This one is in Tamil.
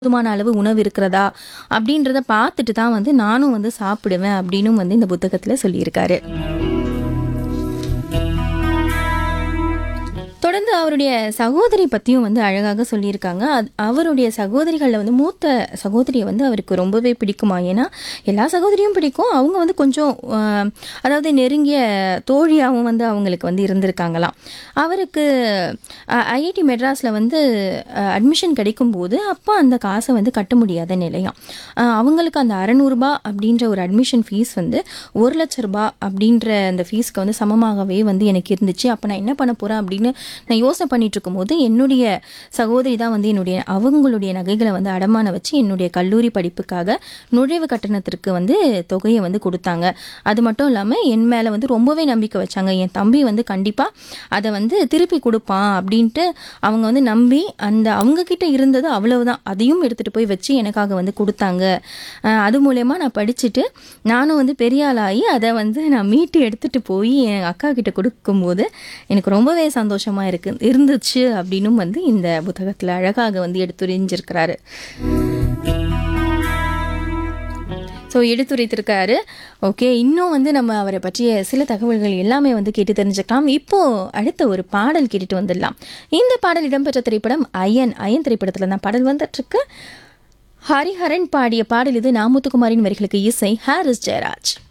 போதுமான அளவு உணவு இருக்கிறதா அப்படின்றத பார்த்துட்டு தான் வந்து நானும் வந்து சாப்பிடுவேன் அப்படின்னும் வந்து இந்த புத்தகத்தில் சொல்லியிருக்காரு தொடர்ந்து அவருடைய சகோதரி பற்றியும் வந்து அழகாக சொல்லியிருக்காங்க அது அவருடைய சகோதரிகளில் வந்து மூத்த சகோதரியை வந்து அவருக்கு ரொம்பவே பிடிக்குமா ஏன்னா எல்லா சகோதரியும் பிடிக்கும் அவங்க வந்து கொஞ்சம் ஆஹ், அதாவது நெருங்கிய தோழியாகவும் வந்து அவங்களுக்கு வந்து இருந்திருக்காங்களாம் அவருக்கு ஐஐடி மெட்ராஸில் வந்து அட்மிஷன் கிடைக்கும்போது அப்போ அந்த காசை வந்து கட்ட முடியாத நிலையாம் ஆஹ், அவங்களுக்கு அந்த அறநூறுபா அப்படின்ற ஒரு அட்மிஷன் ஃபீஸ் வந்து ஒரு லட்ச ரூபாய் அப்படின்ற அந்த ஃபீஸ்க்கு வந்து சமமாகவே வந்து எனக்கு இருந்துச்சு அப்போ நான் என்ன பண்ண போகிறேன் அப்படின்னு நான் யோசனை பண்ணிட்டு இருக்கும்போது என்னுடைய சகோதரி தான் வந்து என்னுடைய அவங்களுடைய நகைகளை வந்து அடமான வச்சு என்னுடைய கல்லூரி படிப்புக்காக நுழைவு கட்டணத்திற்கு வந்து தொகையை வந்து கொடுத்தாங்க அது மட்டும் இல்லாமல் என் மேலே வந்து ரொம்பவே நம்பிக்கை வச்சாங்க என் தம்பி வந்து கண்டிப்பாக அதை வந்து திருப்பி கொடுப்பான் அப்படின்ட்டு அவங்க வந்து நம்பி அந்த அவங்க கிட்ட இருந்தது அவ்வளவுதான் அதையும் எடுத்துகிட்டு போய் வச்சு எனக்காக வந்து கொடுத்தாங்க அஹ் அது மூலயமா நான் படிச்சுட்டு நானும் வந்து பெரிய ஆளாகி அதை வந்து நான் மீட்டு எடுத்துகிட்டு போய் என் அக்கா கிட்ட கொடுக்கும்போது எனக்கு ரொம்பவே சந்தோஷமாக இருக்கு இருந்துச்சு அப்படின்னும் வந்து இந்த புத்தகத்தில் அழகாக வந்து எடுத்துரைஞ்சிருக்கிறாரு ஸோ எடுத்துரைத்திருக்காரு ஓகே இன்னும் வந்து நம்ம அவரை பற்றிய சில தகவல்கள் எல்லாமே வந்து கேட்டு தெரிஞ்சுக்கலாம் இப்போ அடுத்த ஒரு பாடல் கேட்டுட்டு வந்துடலாம் இந்த பாடல் இடம்பெற்ற திரைப்படம் அயன் அயன் திரைப்படத்தில் தான் பாடல் வந்துட்டுருக்கு ஹரிஹரன் பாடிய பாடல் இது நாமுத்துக்குமாரின் வரிகளுக்கு இசை ஹாரிஸ் ஜெயராஜ்